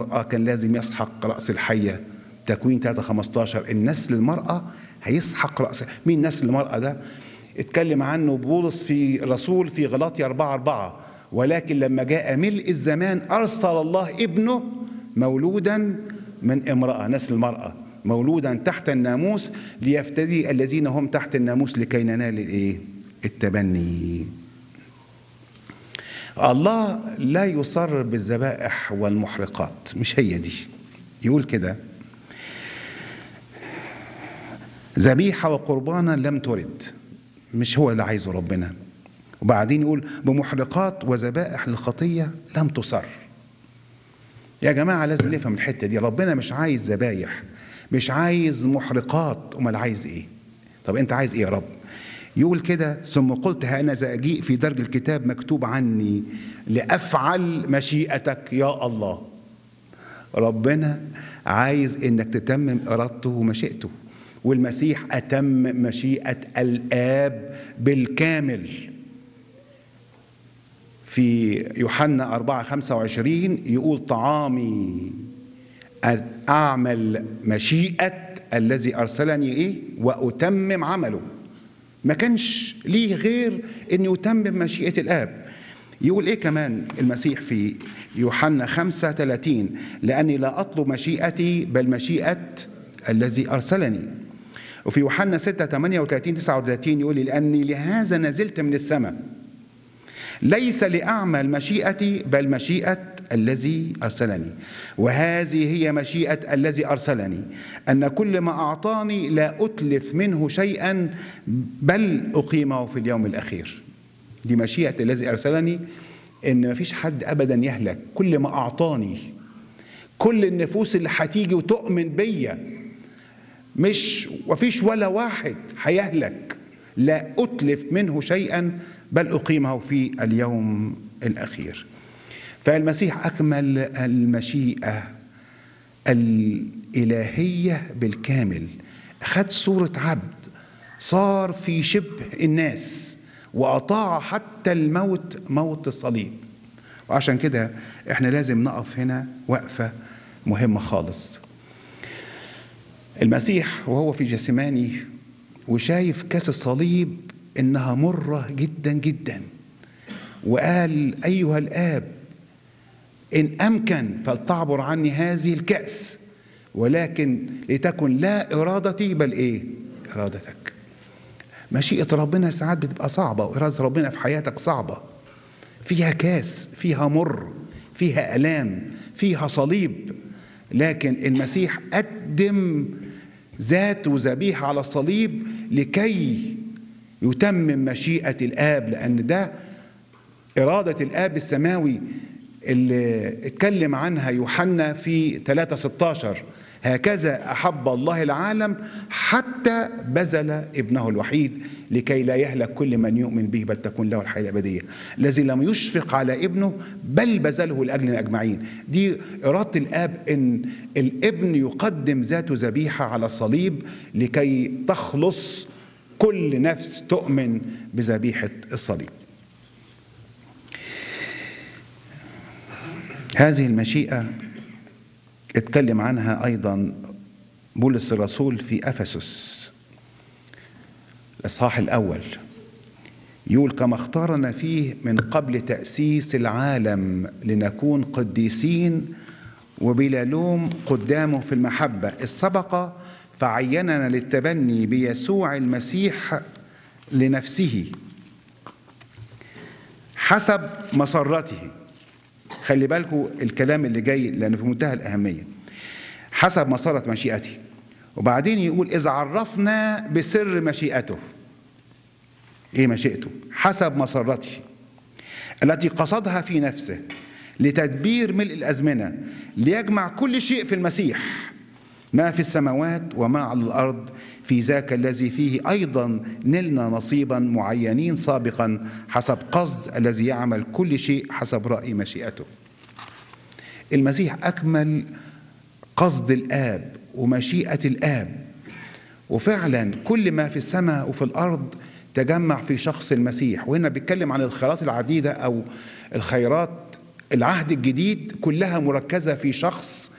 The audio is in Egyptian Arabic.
المرأة كان لازم يسحق رأس الحية تكوين 3 15 النسل المرأة هيسحق رأس مين نسل المرأة ده اتكلم عنه بولس في رسول في غلاطي 4 4 ولكن لما جاء ملء الزمان أرسل الله ابنه مولودا من امرأة نسل المرأة مولودا تحت الناموس ليفتدي الذين هم تحت الناموس لكي ننال الايه التبني الله لا يصر بالذبائح والمحرقات مش هي دي يقول كده ذبيحة وقربانا لم ترد مش هو اللي عايزه ربنا وبعدين يقول بمحرقات وذبائح للخطية لم تصر يا جماعة لازم نفهم الحتة دي ربنا مش عايز ذبايح مش عايز محرقات امال عايز ايه طب انت عايز ايه يا رب يقول كده ثم قلت ها انا اجيء في درج الكتاب مكتوب عني لافعل مشيئتك يا الله ربنا عايز انك تتمم ارادته ومشيئته والمسيح اتم مشيئه الاب بالكامل في يوحنا 4 25 يقول طعامي أعمل مشيئة الذي أرسلني إيه وأتمم عمله ما كانش ليه غير أن يتمم مشيئة الآب يقول إيه كمان المسيح في يوحنا 5 30 لأني لا أطلب مشيئتي بل مشيئة الذي أرسلني وفي يوحنا 6 38 39 يقول لي لأني لهذا نزلت من السماء ليس لأعمل مشيئتي بل مشيئة الذي أرسلني وهذه هي مشيئة الذي أرسلني أن كل ما أعطاني لا أتلف منه شيئا بل أقيمه في اليوم الأخير دي مشيئة الذي أرسلني إن ما فيش حد أبدا يهلك كل ما أعطاني كل النفوس اللي هتيجي وتؤمن بيا مش وفيش ولا واحد هيهلك لا أتلف منه شيئا بل أقيمه في اليوم الأخير فالمسيح أكمل المشيئة الإلهية بالكامل أخذ صورة عبد صار في شبه الناس وأطاع حتى الموت موت الصليب وعشان كده احنا لازم نقف هنا وقفة مهمة خالص المسيح وهو في جسماني وشايف كاس الصليب انها مره جدا جدا وقال ايها الاب ان امكن فلتعبر عني هذه الكاس ولكن لتكن لا ارادتي بل ايه ارادتك مشيئه ربنا ساعات بتبقى صعبه واراده ربنا في حياتك صعبه فيها كاس فيها مر فيها الام فيها صليب لكن المسيح قدم ذاته ذبيحه على الصليب لكي يتمم مشيئة الآب لأن ده إرادة الآب السماوي اللي اتكلم عنها يوحنا في 3 16 هكذا أحب الله العالم حتى بذل ابنه الوحيد لكي لا يهلك كل من يؤمن به بل تكون له الحياة الأبدية الذي لم يشفق على ابنه بل بذله لأجلنا أجمعين دي إرادة الآب إن الابن يقدم ذاته ذبيحة على الصليب لكي تخلص كل نفس تؤمن بذبيحة الصليب هذه المشيئة اتكلم عنها أيضا بولس الرسول في أفسس الإصحاح الأول يقول كما اختارنا فيه من قبل تأسيس العالم لنكون قديسين وبلا لوم قدامه في المحبة السبقة فعيننا للتبني بيسوع المسيح لنفسه حسب مسرته خلي بالكم الكلام اللي جاي لانه في منتهى الاهميه حسب مسره مشيئته وبعدين يقول اذا عرفنا بسر مشيئته ايه مشيئته حسب مسرته التي قصدها في نفسه لتدبير ملء الازمنه ليجمع كل شيء في المسيح ما في السماوات وما على الارض في ذاك الذي فيه ايضا نلنا نصيبا معينين سابقا حسب قصد الذي يعمل كل شيء حسب راي مشيئته. المسيح اكمل قصد الاب ومشيئه الاب وفعلا كل ما في السماء وفي الارض تجمع في شخص المسيح وهنا بيتكلم عن الخيرات العديده او الخيرات العهد الجديد كلها مركزة في شخص